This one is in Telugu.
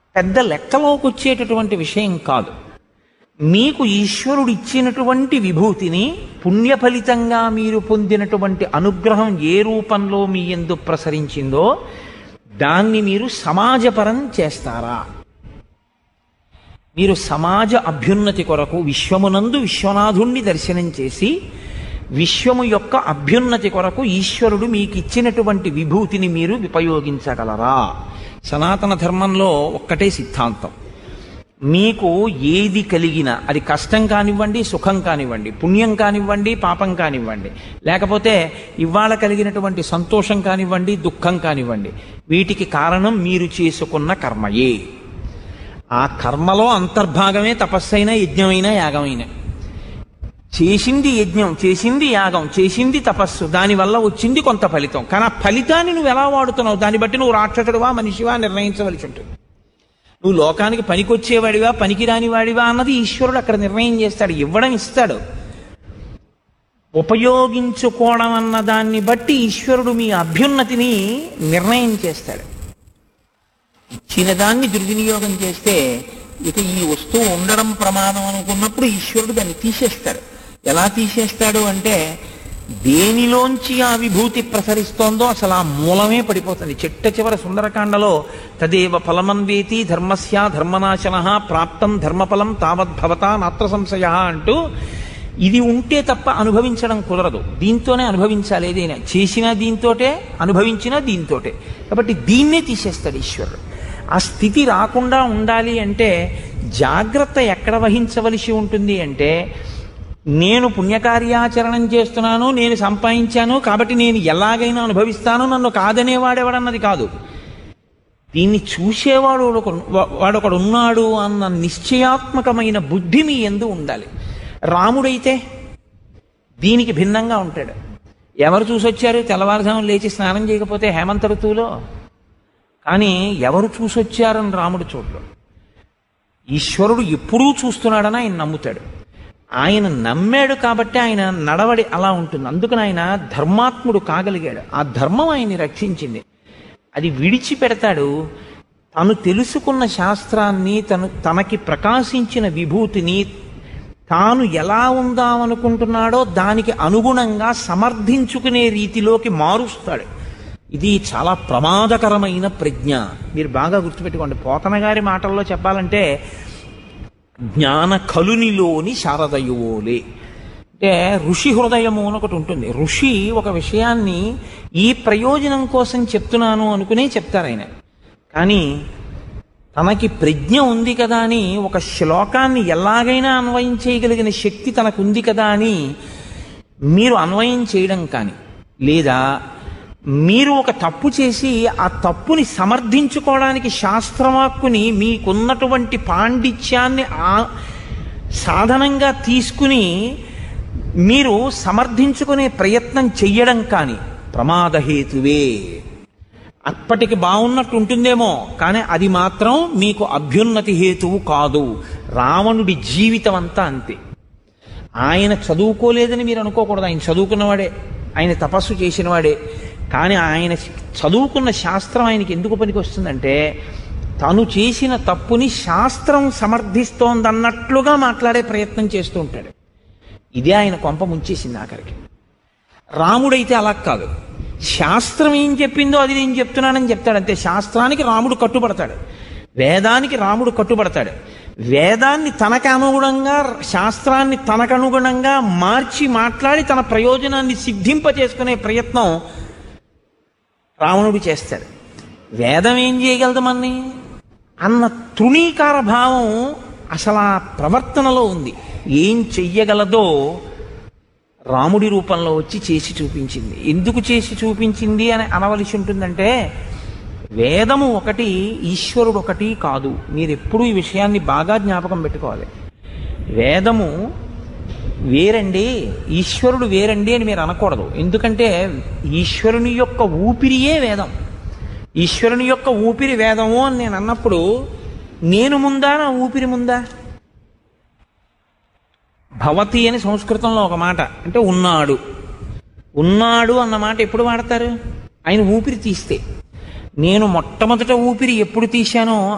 పెద్ద లెక్కలోకి వచ్చేటటువంటి విషయం కాదు మీకు ఈశ్వరుడు ఇచ్చినటువంటి విభూతిని పుణ్య ఫలితంగా మీరు పొందినటువంటి అనుగ్రహం ఏ రూపంలో మీ ఎందు ప్రసరించిందో దాన్ని మీరు సమాజపరం చేస్తారా మీరు సమాజ అభ్యున్నతి కొరకు విశ్వమునందు విశ్వనాథుణ్ణి దర్శనం చేసి విశ్వము యొక్క అభ్యున్నతి కొరకు ఈశ్వరుడు మీకు ఇచ్చినటువంటి విభూతిని మీరు ఉపయోగించగలరా సనాతన ధర్మంలో ఒక్కటే సిద్ధాంతం మీకు ఏది కలిగినా అది కష్టం కానివ్వండి సుఖం కానివ్వండి పుణ్యం కానివ్వండి పాపం కానివ్వండి లేకపోతే ఇవాళ కలిగినటువంటి సంతోషం కానివ్వండి దుఃఖం కానివ్వండి వీటికి కారణం మీరు చేసుకున్న కర్మయే ఆ కర్మలో అంతర్భాగమే తపస్సైన యజ్ఞమైన యాగమైన చేసింది యజ్ఞం చేసింది యాగం చేసింది తపస్సు దానివల్ల వచ్చింది కొంత ఫలితం కానీ ఆ ఫలితాన్ని నువ్వు ఎలా వాడుతున్నావు దాన్ని బట్టి నువ్వు రాక్షసుడివా మనిషివా నిర్ణయించవలసి ఉంటుంది నువ్వు లోకానికి పనికొచ్చేవాడివా పనికిరాని వాడివా అన్నది ఈశ్వరుడు అక్కడ నిర్ణయం చేస్తాడు ఇవ్వడం ఇస్తాడు ఉపయోగించుకోవడం అన్న దాన్ని బట్టి ఈశ్వరుడు మీ అభ్యున్నతిని నిర్ణయం చేస్తాడు ఇచ్చిన దాన్ని దుర్వినియోగం చేస్తే ఇక ఈ వస్తువు ఉండడం ప్రమాదం అనుకున్నప్పుడు ఈశ్వరుడు దాన్ని తీసేస్తాడు ఎలా తీసేస్తాడు అంటే దేనిలోంచి ఆ విభూతి ప్రసరిస్తోందో అసలు ఆ మూలమే పడిపోతుంది చిట్ట చివర సుందరకాండలో తదేవ ఫలమన్వేతి ధర్మస్య ధర్మనాశన ప్రాప్తం ధర్మఫలం తావద్భవత నాత్ర సంశయ అంటూ ఇది ఉంటే తప్ప అనుభవించడం కుదరదు దీంతోనే అనుభవించాలి ఏదైనా చేసినా దీంతోటే అనుభవించినా దీంతోటే కాబట్టి దీన్నే తీసేస్తాడు ఈశ్వరుడు ఆ స్థితి రాకుండా ఉండాలి అంటే జాగ్రత్త ఎక్కడ వహించవలసి ఉంటుంది అంటే నేను పుణ్యకార్యాచరణం చేస్తున్నాను నేను సంపాదించాను కాబట్టి నేను ఎలాగైనా అనుభవిస్తాను నన్ను కాదనేవాడెవడన్నది కాదు దీన్ని చూసేవాడు ఒకడు- వాడొకడు ఉన్నాడు అన్న నిశ్చయాత్మకమైన బుద్ధి మీ ఎందు ఉండాలి రాముడైతే దీనికి భిన్నంగా ఉంటాడు ఎవరు చూసొచ్చారు తెల్లవారుజామున లేచి స్నానం చేయకపోతే హేమంత ఋతువులో కానీ ఎవరు చూసొచ్చారని రాముడు చూడడు ఈశ్వరుడు ఎప్పుడూ చూస్తున్నాడని ఆయన నమ్ముతాడు ఆయన నమ్మాడు కాబట్టి ఆయన నడవడి అలా ఉంటుంది అందుకని ఆయన ధర్మాత్ముడు కాగలిగాడు ఆ ధర్మం ఆయన్ని రక్షించింది అది విడిచిపెడతాడు తను తెలుసుకున్న శాస్త్రాన్ని తను తనకి ప్రకాశించిన విభూతిని తాను ఎలా ఉందామనుకుంటున్నాడో దానికి అనుగుణంగా సమర్థించుకునే రీతిలోకి మారుస్తాడు ఇది చాలా ప్రమాదకరమైన ప్రజ్ఞ మీరు బాగా గుర్తుపెట్టుకోండి పోతన గారి మాటల్లో చెప్పాలంటే జ్ఞాన కలునిలోని శారదయువోలే అంటే ఋషి హృదయము అని ఒకటి ఉంటుంది ఋషి ఒక విషయాన్ని ఈ ప్రయోజనం కోసం చెప్తున్నాను అనుకునే చెప్తారు ఆయన కానీ తనకి ప్రజ్ఞ ఉంది కదా అని ఒక శ్లోకాన్ని ఎలాగైనా అన్వయం చేయగలిగిన శక్తి తనకు ఉంది కదా అని మీరు అన్వయం చేయడం కానీ లేదా మీరు ఒక తప్పు చేసి ఆ తప్పుని సమర్థించుకోవడానికి శాస్త్రవాక్కుని మీకున్నటువంటి పాండిత్యాన్ని ఆ సాధనంగా తీసుకుని మీరు సమర్థించుకునే ప్రయత్నం చెయ్యడం కానీ ప్రమాదహేతువే అప్పటికి బాగున్నట్టు ఉంటుందేమో కానీ అది మాత్రం మీకు అభ్యున్నతి హేతువు కాదు రావణుడి జీవితం అంతా అంతే ఆయన చదువుకోలేదని మీరు అనుకోకూడదు ఆయన చదువుకున్నవాడే ఆయన తపస్సు చేసినవాడే కానీ ఆయన చదువుకున్న శాస్త్రం ఆయనకి ఎందుకు పనికి వస్తుందంటే తను చేసిన తప్పుని శాస్త్రం సమర్థిస్తోందన్నట్లుగా మాట్లాడే ప్రయత్నం చేస్తూ ఉంటాడు ఇదే ఆయన కొంప ముంచేసింది ఆఖరికి రాముడైతే అలా కాదు శాస్త్రం ఏం చెప్పిందో అది నేను చెప్తున్నానని చెప్తాడు అంతే శాస్త్రానికి రాముడు కట్టుబడతాడు వేదానికి రాముడు కట్టుబడతాడు వేదాన్ని తనకు అనుగుణంగా శాస్త్రాన్ని తనకు అనుగుణంగా మార్చి మాట్లాడి తన ప్రయోజనాన్ని సిద్ధింప చేసుకునే ప్రయత్నం రావణుడు చేస్తాడు వేదం ఏం చేయగలదు మన్ని అన్న తృణీకార భావం అసలు ఆ ప్రవర్తనలో ఉంది ఏం చెయ్యగలదో రాముడి రూపంలో వచ్చి చేసి చూపించింది ఎందుకు చేసి చూపించింది అని అనవలసి ఉంటుందంటే వేదము ఒకటి ఈశ్వరుడు ఒకటి కాదు మీరు ఎప్పుడూ ఈ విషయాన్ని బాగా జ్ఞాపకం పెట్టుకోవాలి వేదము వేరండి ఈశ్వరుడు వేరండి అని మీరు అనకూడదు ఎందుకంటే ఈశ్వరుని యొక్క ఊపిరియే వేదం ఈశ్వరుని యొక్క ఊపిరి వేదము అని నేను అన్నప్పుడు నేను ముందా నా ఊపిరి ముందా భవతి అని సంస్కృతంలో ఒక మాట అంటే ఉన్నాడు ఉన్నాడు అన్న మాట ఎప్పుడు వాడతారు ఆయన ఊపిరి తీస్తే నేను మొట్టమొదట ఊపిరి ఎప్పుడు తీశానో